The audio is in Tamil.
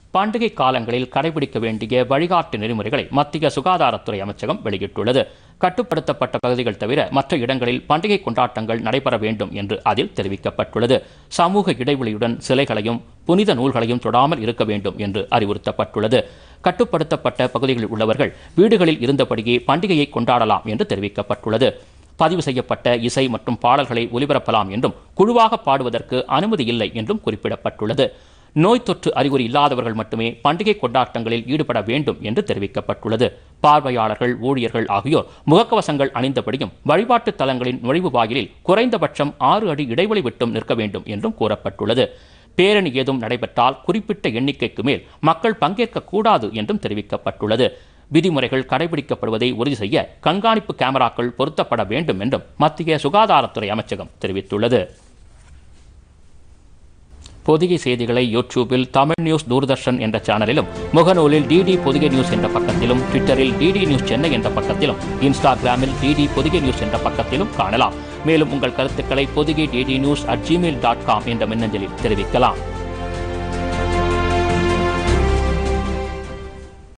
பண்டிகை காலங்களில் கடைபிடிக்க வேண்டிய வழிகாட்டு நெறிமுறைகளை மத்திய சுகாதாரத்துறை அமைச்சகம் வெளியிட்டுள்ளது கட்டுப்படுத்தப்பட்ட பகுதிகள் தவிர மற்ற இடங்களில் பண்டிகை கொண்டாட்டங்கள் நடைபெற வேண்டும் என்று அதில் தெரிவிக்கப்பட்டுள்ளது சமூக இடைவெளியுடன் சிலைகளையும் புனித நூல்களையும் தொடாமல் இருக்க வேண்டும் என்று அறிவுறுத்தப்பட்டுள்ளது கட்டுப்படுத்தப்பட்ட பகுதிகளில் உள்ளவர்கள் வீடுகளில் இருந்தபடியே பண்டிகையை கொண்டாடலாம் என்று தெரிவிக்கப்பட்டுள்ளது பதிவு செய்யப்பட்ட இசை மற்றும் பாடல்களை ஒலிபரப்பலாம் என்றும் குழுவாக பாடுவதற்கு அனுமதி இல்லை என்றும் குறிப்பிடப்பட்டுள்ளது நோய் தொற்று அறிகுறி இல்லாதவர்கள் மட்டுமே பண்டிகை கொண்டாட்டங்களில் ஈடுபட வேண்டும் என்று தெரிவிக்கப்பட்டுள்ளது பார்வையாளர்கள் ஊழியர்கள் ஆகியோர் முகக்கவசங்கள் அணிந்தபடியும் வழிபாட்டு தலங்களின் நுழைவு வாயிலில் குறைந்தபட்சம் ஆறு அடி இடைவெளி விட்டும் நிற்க வேண்டும் என்றும் கூறப்பட்டுள்ளது பேரணி ஏதும் நடைபெற்றால் குறிப்பிட்ட எண்ணிக்கைக்கு மேல் மக்கள் பங்கேற்க கூடாது என்றும் தெரிவிக்கப்பட்டுள்ளது விதிமுறைகள் கடைபிடிக்கப்படுவதை உறுதி செய்ய கண்காணிப்பு கேமராக்கள் பொருத்தப்பட வேண்டும் என்றும் மத்திய சுகாதாரத்துறை அமைச்சகம் தெரிவித்துள்ளது பொதிகை செய்திகளை யூடியூபில் தமிழ் நியூஸ் தூர்தர்ஷன் என்ற சேனலிலும் முகநூலில் டிடி பொதிகை நியூஸ் என்ற பக்கத்திலும் ட்விட்டரில் டிடி நியூஸ் சென்னை என்ற பக்கத்திலும் இன்ஸ்டாகிராமில் டிடி பொதிகை நியூஸ் என்ற பக்கத்திலும் காணலாம் மேலும் உங்கள் கருத்துக்களை Podhigai DD news at Gmail dot com என்ற மின்னஞ்சலில் தெரிவிக்கலாம்